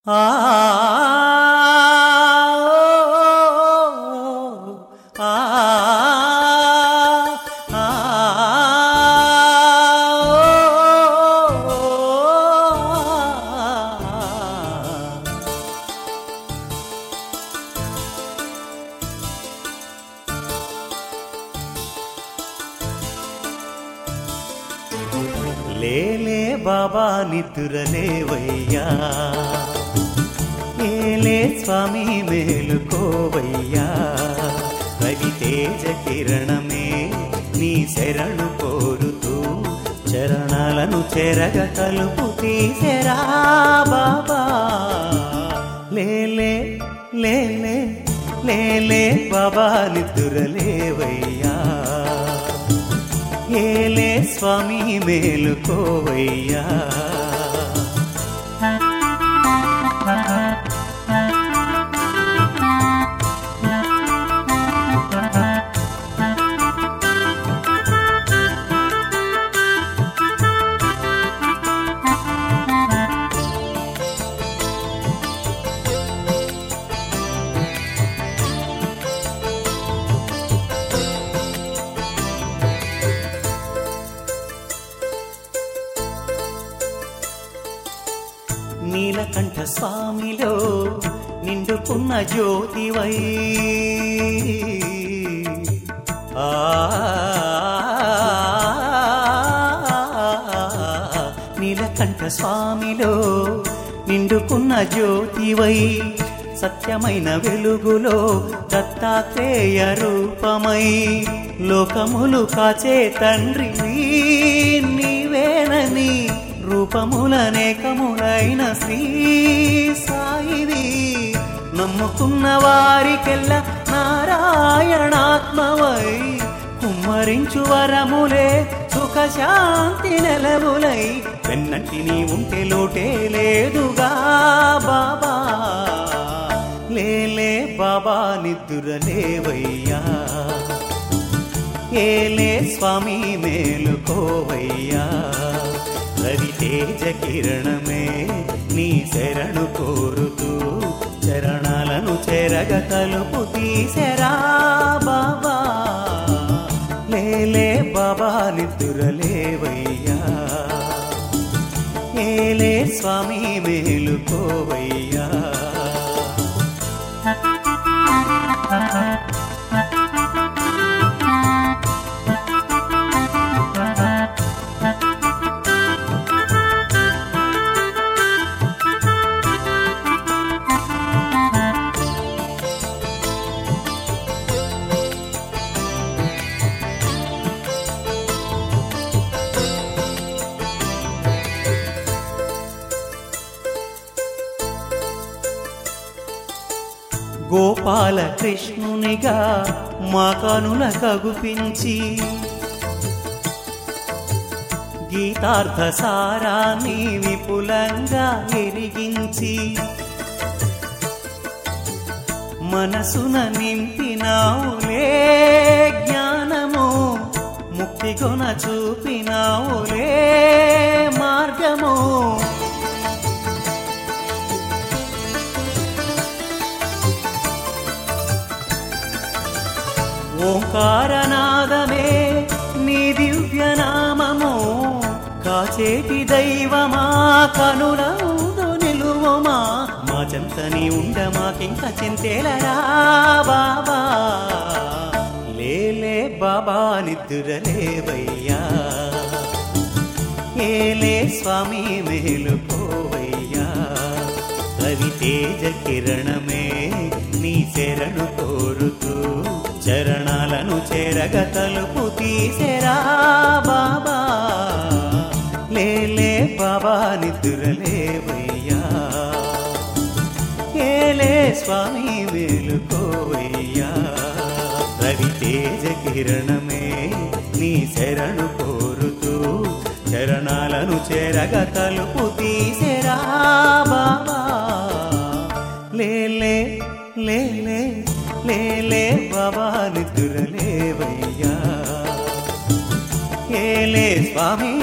ఆ ఆ లేలే బాబా నిద్రలేవయ్యా ఏలే స్వామి మేలుకోవయ్యా రవి తేజ కిరణమే నీ శరణు కోరుతూ చరణాలను చెరగ కలుపు తీసెరా బాబా లేలే లేలే లేలే బాబా నిద్రలేవయ్యా ఏలే స్వామి మేలుకోవయ్యా నీలకంఠ స్వామిలో నిండుకున్న జ్యోతివై ఆ నీలకంఠ స్వామిలో నిండుకున్న జ్యోతివై సత్యమైన వెలుగులో దత్తాత్రేయ రూపమై లోకములు కాచే తండ్రి నీవేనని రూపములనేకములైన శ్రీ సాయివి నమ్ముకున్న వారికెల్ల నారాయణాత్మవై కుమ్మరించు వరములే సుఖ శాంతి నెలవులై వెన్నంటి నీ ఉంటే లోటే లేదుగా బాబా లేలే బాబా నిద్దురలేవయ్యా ఏలే స్వామి మేలుకోవయ్యా రవి తేజ కిరణమే నీ శరణు కోరుతూ చరణాలను చెరగ కలుపు తీసెరా బాబా లేలే బాబా నిద్దురలేవయ్యా ఏలే స్వామి మేలుకోవయ్యా గోపాల కృష్ణునిగా మా కనుల కగుపించి గీతార్థ సారాన్ని విపులంగా ఎరిగించి మనసున నింపినావులే జ్ఞానము ముక్తి కొన చూపినావులే మార్గము ఓంకారనాదమే నీ దివ్యనామము కాచేటి దైవమా కనులందు నిలువమా మా చెంతని ఉండ మాకింక చింతేలరా బాబా లేలే బాబా నిద్దురలేవయ్యా ఏలే స్వామి మేలుకోవయ్యా రవి తేజ కిరణమే నీ శరణు కోరుతూ చరణాలను చెరగ తలుపు తీసెరా బాబా లేలే బాబా నిద్రలేవయ్యా ఏలే స్వామి మేలుకోవయ్యా రవి తేజ కిరణమే నీ శరణు కోరుతూ చరణాలను చెరగ తలుపు తీసెరా బాబా లేలే లేలే లేలే బాబా నిద్రలేవయ్యా ఏలే స్వామి